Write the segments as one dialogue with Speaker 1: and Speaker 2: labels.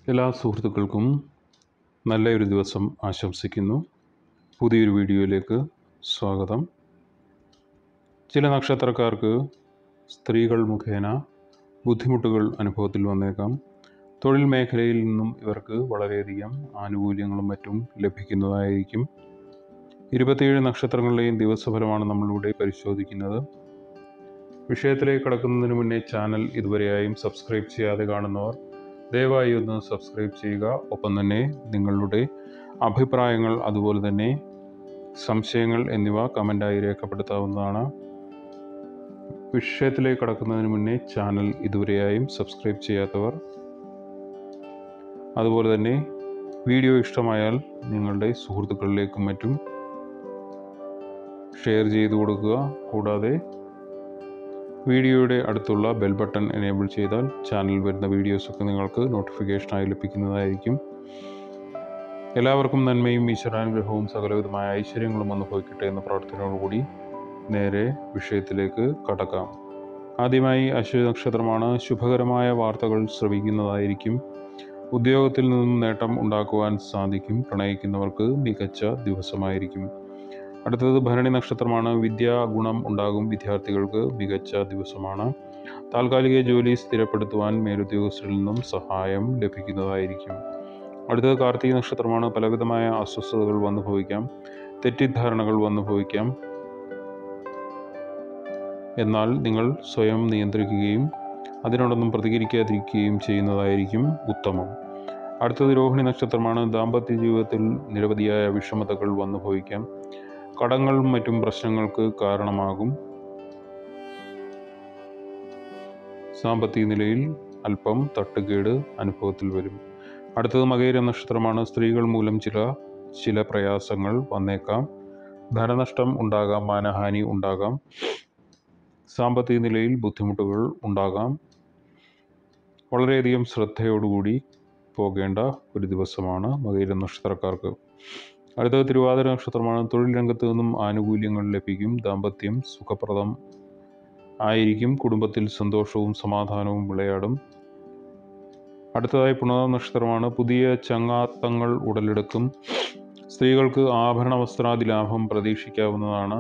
Speaker 1: എല്ലാ സുഹൃത്തുക്കൾക്കും നല്ലൊരു ദിവസം ആശംസിക്കുന്നു പുതിയൊരു വീഡിയോയിലേക്ക് സ്വാഗതം ചില നക്ഷത്രക്കാർക്ക് സ്ത്രീകൾ മുഖേന ബുദ്ധിമുട്ടുകൾ അനുഭവത്തിൽ വന്നേക്കാം തൊഴിൽ മേഖലയിൽ നിന്നും ഇവർക്ക് വളരെയധികം ആനുകൂല്യങ്ങളും മറ്റും ലഭിക്കുന്നതായിരിക്കും ഇരുപത്തിയേഴ് നക്ഷത്രങ്ങളുടെയും ദിവസഫലമാണ് നമ്മളിവിടെ പരിശോധിക്കുന്നത് വിഷയത്തിലേക്ക് കടക്കുന്നതിന് മുന്നേ ചാനൽ ഇതുവരെയായും സബ്സ്ക്രൈബ് ചെയ്യാതെ കാണുന്നവർ ദയവായി ഒന്ന് സബ്സ്ക്രൈബ് ചെയ്യുക ഒപ്പം തന്നെ നിങ്ങളുടെ അഭിപ്രായങ്ങൾ അതുപോലെ തന്നെ സംശയങ്ങൾ എന്നിവ കമൻ്റായി രേഖപ്പെടുത്താവുന്നതാണ് വിഷയത്തിലേക്ക് കടക്കുന്നതിന് മുന്നേ ചാനൽ ഇതുവരെയായും സബ്സ്ക്രൈബ് ചെയ്യാത്തവർ അതുപോലെ തന്നെ വീഡിയോ ഇഷ്ടമായാൽ നിങ്ങളുടെ സുഹൃത്തുക്കളിലേക്കും മറ്റും ഷെയർ ചെയ്തു കൊടുക്കുക കൂടാതെ വീഡിയോയുടെ അടുത്തുള്ള ബെൽ ബട്ടൺ എനേബിൾ ചെയ്താൽ ചാനൽ വരുന്ന വീഡിയോസൊക്കെ നിങ്ങൾക്ക് നോട്ടിഫിക്കേഷനായി ലഭിക്കുന്നതായിരിക്കും എല്ലാവർക്കും നന്മയും ഈശ്വരാനുഗ്രഹവും സകലവിധമായ ഐശ്വര്യങ്ങളും അനുഭവിക്കട്ടെ എന്ന പ്രാർത്ഥനയോടുകൂടി നേരെ വിഷയത്തിലേക്ക് കടക്കാം ആദ്യമായി അശ്വതി നക്ഷത്രമാണ് ശുഭകരമായ വാർത്തകൾ ശ്രവിക്കുന്നതായിരിക്കും ഉദ്യോഗത്തിൽ നിന്നും നേട്ടം ഉണ്ടാക്കുവാൻ സാധിക്കും പ്രണയിക്കുന്നവർക്ക് മികച്ച ദിവസമായിരിക്കും അടുത്തത് ഭരണി നക്ഷത്രമാണ് വിദ്യാ ഗുണം ഉണ്ടാകും വിദ്യാർത്ഥികൾക്ക് മികച്ച ദിവസമാണ് താൽക്കാലിക ജോലി സ്ഥിരപ്പെടുത്തുവാൻ മേലുദ്യോഗസ്ഥരിൽ നിന്നും സഹായം ലഭിക്കുന്നതായിരിക്കും അടുത്തത് കാർത്തിക നക്ഷത്രമാണ് പലവിധമായ അസ്വസ്ഥതകൾ വന്നു ഭവിക്കാം തെറ്റിദ്ധാരണകൾ വന്നു ഭവിക്കാം എന്നാൽ നിങ്ങൾ സ്വയം നിയന്ത്രിക്കുകയും അതിനോടൊന്നും പ്രതികരിക്കാതിരിക്കുകയും ചെയ്യുന്നതായിരിക്കും ഉത്തമം അടുത്തത് രോഹിണി നക്ഷത്രമാണ് ദാമ്പത്യ ജീവിതത്തിൽ നിരവധിയായ വിഷമതകൾ വന്നു ഭവിക്കാം കടങ്ങളും മറ്റും പ്രശ്നങ്ങൾക്ക് കാരണമാകും സാമ്പത്തിക നിലയിൽ അല്പം തട്ടുകേട് അനുഭവത്തിൽ വരും അടുത്തത് മകേര നക്ഷത്രമാണ് സ്ത്രീകൾ മൂലം ചില ചില പ്രയാസങ്ങൾ വന്നേക്കാം ധനനഷ്ടം ഉണ്ടാകാം മാനഹാനി ഉണ്ടാകാം സാമ്പത്തിക നിലയിൽ ബുദ്ധിമുട്ടുകൾ ഉണ്ടാകാം വളരെയധികം ശ്രദ്ധയോടുകൂടി പോകേണ്ട ഒരു ദിവസമാണ് മകേര നക്ഷത്രക്കാർക്ക് അടുത്തത് തിരുവാതിര നക്ഷത്രമാണ് തൊഴിൽ രംഗത്ത് നിന്നും ആനുകൂല്യങ്ങൾ ലഭിക്കും ദാമ്പത്യം സുഖപ്രദം ആയിരിക്കും കുടുംബത്തിൽ സന്തോഷവും സമാധാനവും വിളയാടും അടുത്തതായി പുണത നക്ഷത്രമാണ് പുതിയ ചങ്ങാത്തങ്ങൾ ഉടലെടുക്കും സ്ത്രീകൾക്ക് ആഭരണ വസ്ത്രാദി ലാഭം പ്രതീക്ഷിക്കാവുന്നതാണ്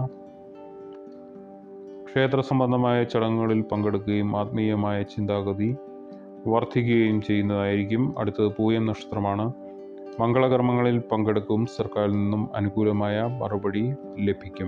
Speaker 1: ക്ഷേത്ര സംബന്ധമായ ചടങ്ങുകളിൽ പങ്കെടുക്കുകയും ആത്മീയമായ ചിന്താഗതി വർദ്ധിക്കുകയും ചെയ്യുന്നതായിരിക്കും അടുത്തത് പൂയം നക്ഷത്രമാണ് മംഗളകർമ്മങ്ങളിൽ പങ്കെടുക്കും സർക്കാരിൽ നിന്നും അനുകൂലമായ മറുപടി ലഭിക്കും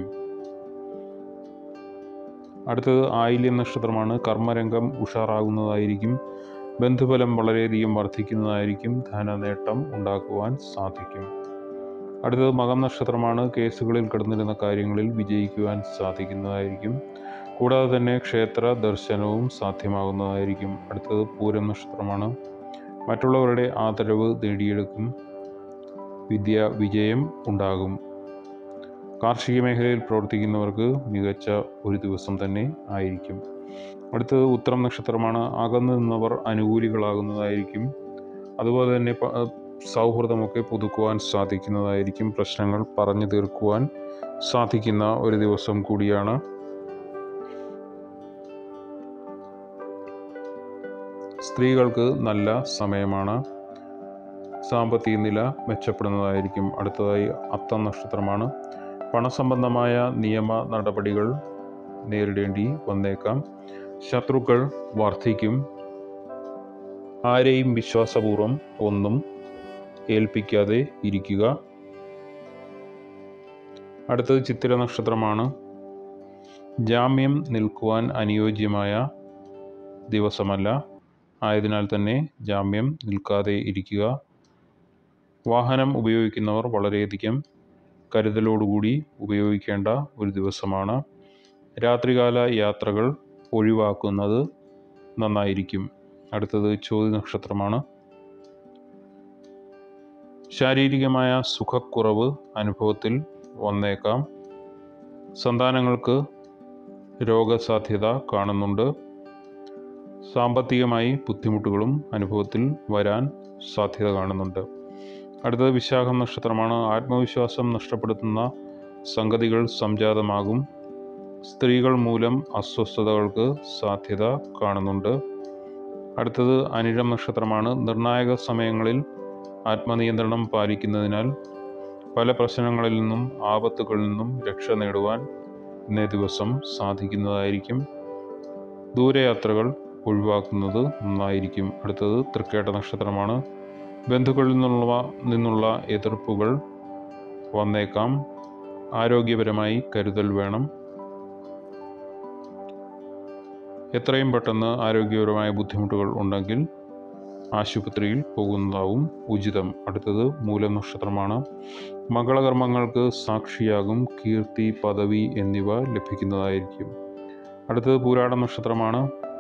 Speaker 1: അടുത്തത് ആയില്യം നക്ഷത്രമാണ് കർമ്മരംഗം ഉഷാറാകുന്നതായിരിക്കും ബന്ധുഫലം വളരെയധികം വർദ്ധിക്കുന്നതായിരിക്കും ധനനേട്ടം ഉണ്ടാക്കുവാൻ സാധിക്കും അടുത്തത് മകം നക്ഷത്രമാണ് കേസുകളിൽ കിടന്നിരുന്ന കാര്യങ്ങളിൽ വിജയിക്കുവാൻ സാധിക്കുന്നതായിരിക്കും കൂടാതെ തന്നെ ക്ഷേത്ര ദർശനവും സാധ്യമാകുന്നതായിരിക്കും അടുത്തത് പൂരം നക്ഷത്രമാണ് മറ്റുള്ളവരുടെ ആദരവ് നേടിയെടുക്കും വിദ്യ വിജയം ഉണ്ടാകും കാർഷിക മേഖലയിൽ പ്രവർത്തിക്കുന്നവർക്ക് മികച്ച ഒരു ദിവസം തന്നെ ആയിരിക്കും അടുത്തത് ഉത്തരം നക്ഷത്രമാണ് അകന്നു നിന്നവർ അനുകൂലികളാകുന്നതായിരിക്കും അതുപോലെ തന്നെ സൗഹൃദമൊക്കെ പുതുക്കുവാൻ സാധിക്കുന്നതായിരിക്കും പ്രശ്നങ്ങൾ പറഞ്ഞു തീർക്കുവാൻ സാധിക്കുന്ന ഒരു ദിവസം കൂടിയാണ് സ്ത്രീകൾക്ക് നല്ല സമയമാണ് സാമ്പത്തിക നില മെച്ചപ്പെടുന്നതായിരിക്കും അടുത്തതായി അത്തം നക്ഷത്രമാണ് പണസംബന്ധമായ നിയമ നടപടികൾ നേരിടേണ്ടി വന്നേക്കാം ശത്രുക്കൾ വർദ്ധിക്കും ആരെയും വിശ്വാസപൂർവം ഒന്നും ഏൽപ്പിക്കാതെ ഇരിക്കുക അടുത്തത് ചിത്തിര നക്ഷത്രമാണ് ജാമ്യം നിൽക്കുവാൻ അനുയോജ്യമായ ദിവസമല്ല ആയതിനാൽ തന്നെ ജാമ്യം നിൽക്കാതെ ഇരിക്കുക വാഹനം ഉപയോഗിക്കുന്നവർ വളരെയധികം കരുതലോടുകൂടി ഉപയോഗിക്കേണ്ട ഒരു ദിവസമാണ് രാത്രികാല യാത്രകൾ ഒഴിവാക്കുന്നത് നന്നായിരിക്കും അടുത്തത് ചോദ്യ നക്ഷത്രമാണ് ശാരീരികമായ സുഖക്കുറവ് അനുഭവത്തിൽ വന്നേക്കാം സന്താനങ്ങൾക്ക് രോഗസാധ്യത കാണുന്നുണ്ട് സാമ്പത്തികമായി ബുദ്ധിമുട്ടുകളും അനുഭവത്തിൽ വരാൻ സാധ്യത കാണുന്നുണ്ട് അടുത്തത് വിശാഖം നക്ഷത്രമാണ് ആത്മവിശ്വാസം നഷ്ടപ്പെടുത്തുന്ന സംഗതികൾ സംജാതമാകും സ്ത്രീകൾ മൂലം അസ്വസ്ഥതകൾക്ക് സാധ്യത കാണുന്നുണ്ട് അടുത്തത് അനിഴം നക്ഷത്രമാണ് നിർണായക സമയങ്ങളിൽ ആത്മനിയന്ത്രണം പാലിക്കുന്നതിനാൽ പല പ്രശ്നങ്ങളിൽ നിന്നും ആപത്തുകളിൽ നിന്നും രക്ഷ നേടുവാൻ ഇന്നേ ദിവസം സാധിക്കുന്നതായിരിക്കും ദൂരയാത്രകൾ ഒഴിവാക്കുന്നത് നന്നായിരിക്കും അടുത്തത് തൃക്കേട്ട നക്ഷത്രമാണ് ബന്ധുക്കളിൽ നിന്നുള്ള നിന്നുള്ള എതിർപ്പുകൾ വന്നേക്കാം ആരോഗ്യപരമായി കരുതൽ വേണം എത്രയും പെട്ടെന്ന് ആരോഗ്യപരമായ ബുദ്ധിമുട്ടുകൾ ഉണ്ടെങ്കിൽ ആശുപത്രിയിൽ പോകുന്നതാവും ഉചിതം അടുത്തത് മൂലം നക്ഷത്രമാണ് മംഗളകർമ്മങ്ങൾക്ക് സാക്ഷിയാകും കീർത്തി പദവി എന്നിവ ലഭിക്കുന്നതായിരിക്കും അടുത്തത് പൂരാട നക്ഷത്രമാണ്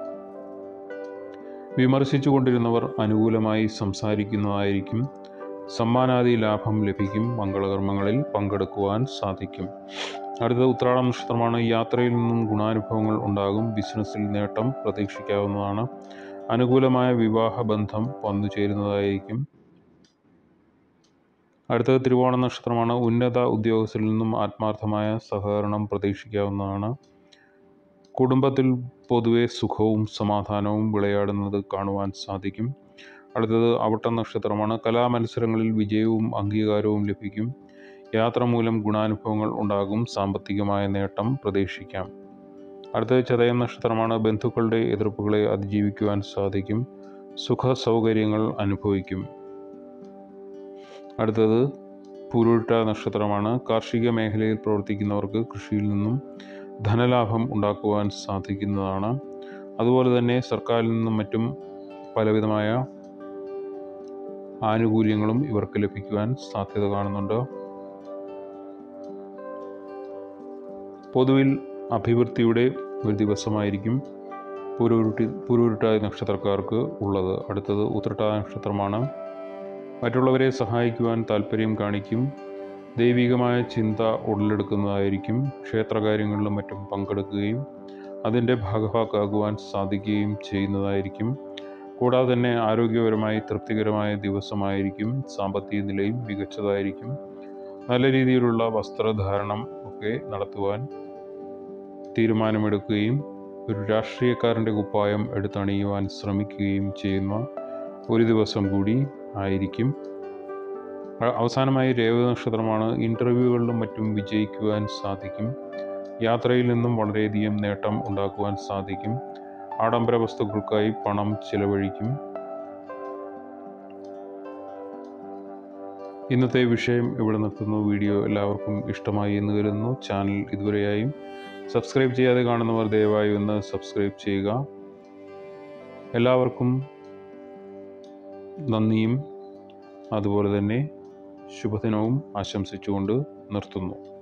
Speaker 1: വിമർശിച്ചു കൊണ്ടിരുന്നവർ അനുകൂലമായി സംസാരിക്കുന്നതായിരിക്കും സമ്മാനാദി ലാഭം ലഭിക്കും മംഗളകർമ്മങ്ങളിൽ പങ്കെടുക്കുവാൻ സാധിക്കും അടുത്തത് ഉത്രാട നക്ഷത്രമാണ് യാത്രയിൽ നിന്നും ഗുണാനുഭവങ്ങൾ ഉണ്ടാകും ബിസിനസ്സിൽ നേട്ടം പ്രതീക്ഷിക്കാവുന്നതാണ് അനുകൂലമായ വിവാഹ ബന്ധം വന്നു ചേരുന്നതായിരിക്കും അടുത്തത് തിരുവോണ നക്ഷത്രമാണ് ഉന്നത ഉദ്യോഗസ്ഥരിൽ നിന്നും ആത്മാർത്ഥമായ സഹകരണം പ്രതീക്ഷിക്കാവുന്നതാണ് കുടുംബത്തിൽ പൊതുവെ സുഖവും സമാധാനവും വിളയാടുന്നത് കാണുവാൻ സാധിക്കും അടുത്തത് അവിട്ട നക്ഷത്രമാണ് കലാമത്സരങ്ങളിൽ വിജയവും അംഗീകാരവും ലഭിക്കും യാത്ര മൂലം ഗുണാനുഭവങ്ങൾ ഉണ്ടാകും സാമ്പത്തികമായ നേട്ടം പ്രതീക്ഷിക്കാം അടുത്തത് ചതയം നക്ഷത്രമാണ് ബന്ധുക്കളുടെ എതിർപ്പുകളെ അതിജീവിക്കുവാൻ സാധിക്കും സുഖ സൗകര്യങ്ങൾ അനുഭവിക്കും അടുത്തത് പുരുട്ട നക്ഷത്രമാണ് കാർഷിക മേഖലയിൽ പ്രവർത്തിക്കുന്നവർക്ക് കൃഷിയിൽ നിന്നും ധനലാഭം ഉണ്ടാക്കുവാൻ സാധിക്കുന്നതാണ് അതുപോലെ തന്നെ സർക്കാരിൽ നിന്നും മറ്റും പലവിധമായ ആനുകൂല്യങ്ങളും ഇവർക്ക് ലഭിക്കുവാൻ സാധ്യത കാണുന്നുണ്ട് പൊതുവിൽ അഭിവൃദ്ധിയുടെ ഒരു ദിവസമായിരിക്കും പുരുരുട്ടി പുരുരുട്ടായ നക്ഷത്രക്കാർക്ക് ഉള്ളത് അടുത്തത് ഉത്രട്ടായ നക്ഷത്രമാണ് മറ്റുള്ളവരെ സഹായിക്കുവാൻ താല്പര്യം കാണിക്കും ദൈവികമായ ചിന്ത ഉടലെടുക്കുന്നതായിരിക്കും ക്ഷേത്രകാര്യങ്ങളിലും മറ്റും പങ്കെടുക്കുകയും അതിൻ്റെ ഭാഗഭാക്കാകുവാൻ സാധിക്കുകയും ചെയ്യുന്നതായിരിക്കും കൂടാതെ തന്നെ ആരോഗ്യപരമായി തൃപ്തികരമായ ദിവസമായിരിക്കും സാമ്പത്തിക നിലയും മികച്ചതായിരിക്കും നല്ല രീതിയിലുള്ള വസ്ത്രധാരണം ഒക്കെ നടത്തുവാൻ തീരുമാനമെടുക്കുകയും ഒരു രാഷ്ട്രീയക്കാരൻ്റെ കുപ്പായം എടുത്തണിയുവാൻ ശ്രമിക്കുകയും ചെയ്യുന്ന ഒരു ദിവസം കൂടി ആയിരിക്കും അ- അവസാനമായി രേവ നക്ഷത്രമാണ് ഇൻ്റർവ്യൂകളിലും മറ്റും വിജയിക്കുവാൻ സാധിക്കും യാത്രയിൽ നിന്നും വളരെയധികം നേട്ടം ഉണ്ടാക്കുവാൻ സാധിക്കും ആഡംബര വസ്തുക്കൾക്കായി പണം ചിലവഴിക്കും ഇന്നത്തെ വിഷയം ഇവിടെ നിർത്തുന്നു വീഡിയോ എല്ലാവർക്കും ഇഷ്ടമായി എന്ന് കരുതുന്നു ചാനൽ ഇതുവരെയായും സബ്സ്ക്രൈബ് ചെയ്യാതെ കാണുന്നവർ ദയവായി ഒന്ന് സബ്സ്ക്രൈബ് ചെയ്യുക എല്ലാവർക്കും നന്ദിയും അതുപോലെ തന്നെ ശുഭദിനവും ആശംസിച്ചുകൊണ്ട് നിർത്തുന്നു